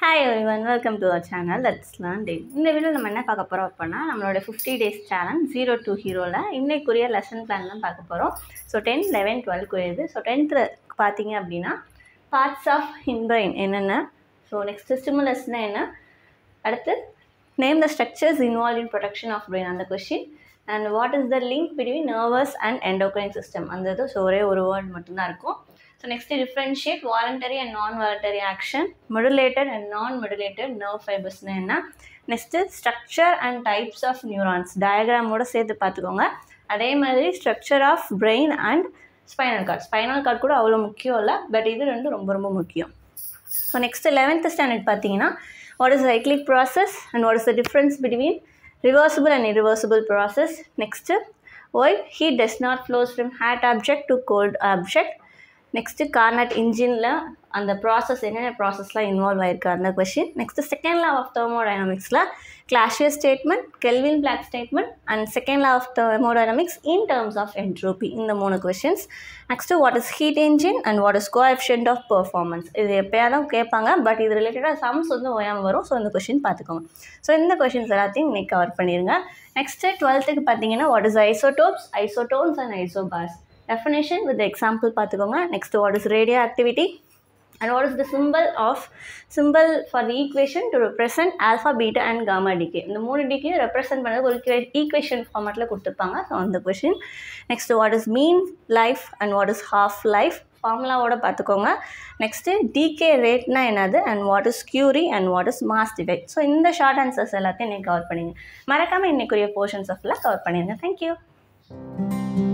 hi everyone welcome to our channel let's learn day இந்த video நம்ம என்ன பார்க்க போகிறோம் அப்படின்னா நம்மளோட fifty days challenge zero to ஹீரோவில் இன்னைக்குரிய லெசன் பிளான் தான் பார்க்க போகிறோம் ஸோ டென்த் லெவன் டுவெல்க்குரியது ஸோ டென்த்தில் பார்த்தீங்க அப்படின்னா பார்ட்ஸ் ஆஃப் ஹின்பிரைன் என்னென்ன ஸோ நெக்ஸ்ட்டு ஸ்டிமுலஸ்னால் என்ன அடுத்து name the structures involve in protection of brain அந்த question and what is the link between nervous and endocrine system அந்த இது ஸோ ஒரே ஒரு வேர்ட் மட்டும்தான் இருக்கும் so next differentiate voluntary and non voluntary action modulated and non modulated nerve ஃபைபர்ஸ்னு என்ன next structure and types of neurons டயக்ராமோட சேர்த்து பார்த்துக்கோங்க அதே மாதிரி structure of brain and spinal cord spinal cord கூட அவ்வளோ முக்கியம் இல்லை பட் இது ரெண்டும் ரொம்ப ரொம்ப முக்கியம் ஸோ நெக்ஸ்ட்டு லெவன்த்து ஸ்டாண்டர்ட் பார்த்தீங்கன்னா what is cyclic process and what is the difference between reversible and irreversible process next why heat does not flows from hot object to cold object next Carnot இன்ஜினில் அந்த process என்னென்ன ப்ராசஸ்லாம் involve ஆயிருக்கு அந்த question next second law of தெர்மோடைனமிக்ஸில் Clausius statement Kelvin Planck statement and second law of thermodynamics in terms of entropy இந்த மூணு questions next what is heat engine and what is coefficient of performance இது எப்போயாவது கேட்பாங்க but இது ரிலேட்டடாக sums வந்து ஓயாமல் வரும் ஸோ இந்த கொஷின் பார்த்துக்கோங்க ஸோ இந்த கொஷின்ஸ் எல்லாத்தையும் இன்னைக்கு கவர் பண்ணிடுங்க நெக்ஸ்ட்டு டுவெல்த்துக்கு பார்த்தீங்கன்னா what is isotopes isotones and isobars definition with the example பார்த்துக்கோங்க next what is radioactivity and what is the symbol of symbol for the equation to represent alpha beta and gamma decay இந்த மூணு decay represent பண்ணது ஒரு equation ஃபார்மேட்டில் கொடுத்துருப்பாங்க so அந்த question next what is mean life and what is half life ஃபார்முலாவோட பார்த்துக்கோங்க next decay ரேட்னா என்னது and what is Curie and what is mass டிவைட் ஸோ இந்த ஷார்ட் ஆன்சர்ஸ் எல்லாத்தையும் இன்னைக்கு கவர் பண்ணிங்க மறக்காமல் இன்னைக்குரிய போர்ஷன்ஸ் ஆஃப்லாம் கவர் பண்ணிடுங்க தேங்க்யூ